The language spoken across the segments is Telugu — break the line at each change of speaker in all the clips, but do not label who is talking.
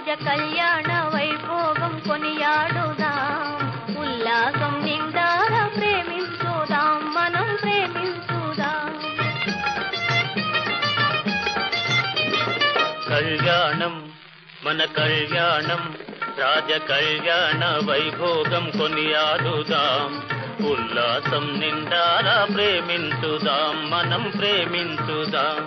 రాజ కళ్యాణ వైభోగం కొనియాడుదాం ఉల్లాసం నిండార ప్రేమించుదాం మనం ప్రేమించుదాం
కళ్యాణం మన కళ్యాణం రాజ కళ్యాణ వైభోగం కొనియాడుదాం ఉల్లాసం నిండారా ప్రేమించుదాం మనం ప్రేమించుదాం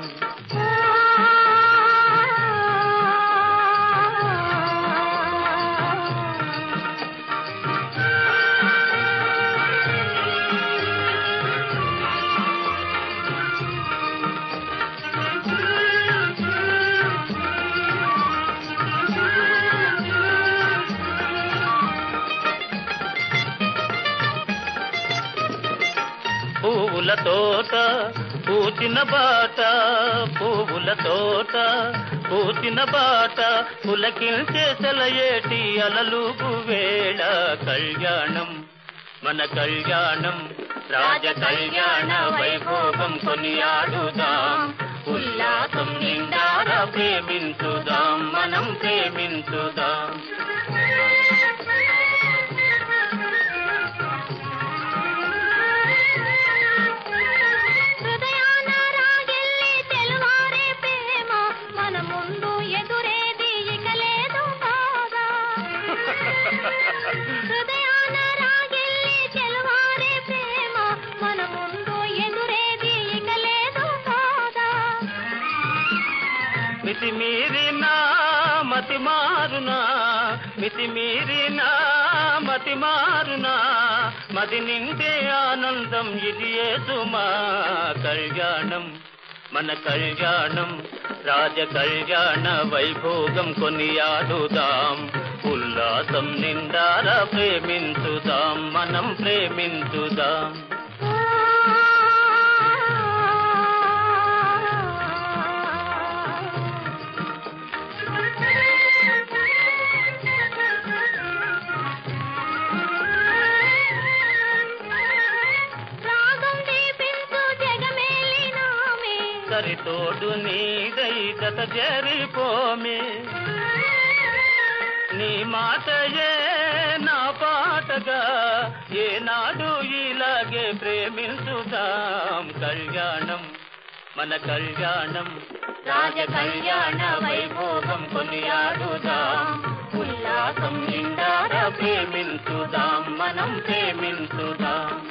పువ్వుల తోట పూచిన బాట పువ్వుల తోట పూచిన బాట పులకించే సెలయేటి అలలుగు వేళ కళ్యాణం మన కళ్యాణం రాజ కళ్యాణ వైభోగం కొనియాడుదాం ఉల్లాసం నిండారా ప్రేమించుదాం మనం ప్రేమించుదాం
హృదయాన రాగిల్లి తెలువారే ప్రేమ మన ముందు ఎదురేది ఇక లేదు కాదా హృదయాన రాగిల్లి తెలువారే ప్రేమ మన ముందు ఎదురేది ఇక లేదు కాదా
మితి మీరినా మతి మారునా మితి మీరినా మతి మారునా మది నిండే ఆనందం ఇది సుమా కళ్యాణం మన కళ్యాణం రాజ కళ్యాణ వైభోగం కొనియాడుదాం ఉల్లాసం నిండారా ప్రేమించుదాం మనం ప్రేమించుదాం
రాగం దీపించు జగమేలినామే
సరితోడు నీదై గత జరిపోమే నీ మాటయే నా పాటగా ఏనాడు ఇలాగే ప్రేమించుదాం కళ్యాణం మన కళ్యాణం రాజ కళ్యాణ వైభోగం కొనియాడుదాం ఉల్లాసం నిండారా ప్రేమించుదాం మనం ప్రేమించుదాం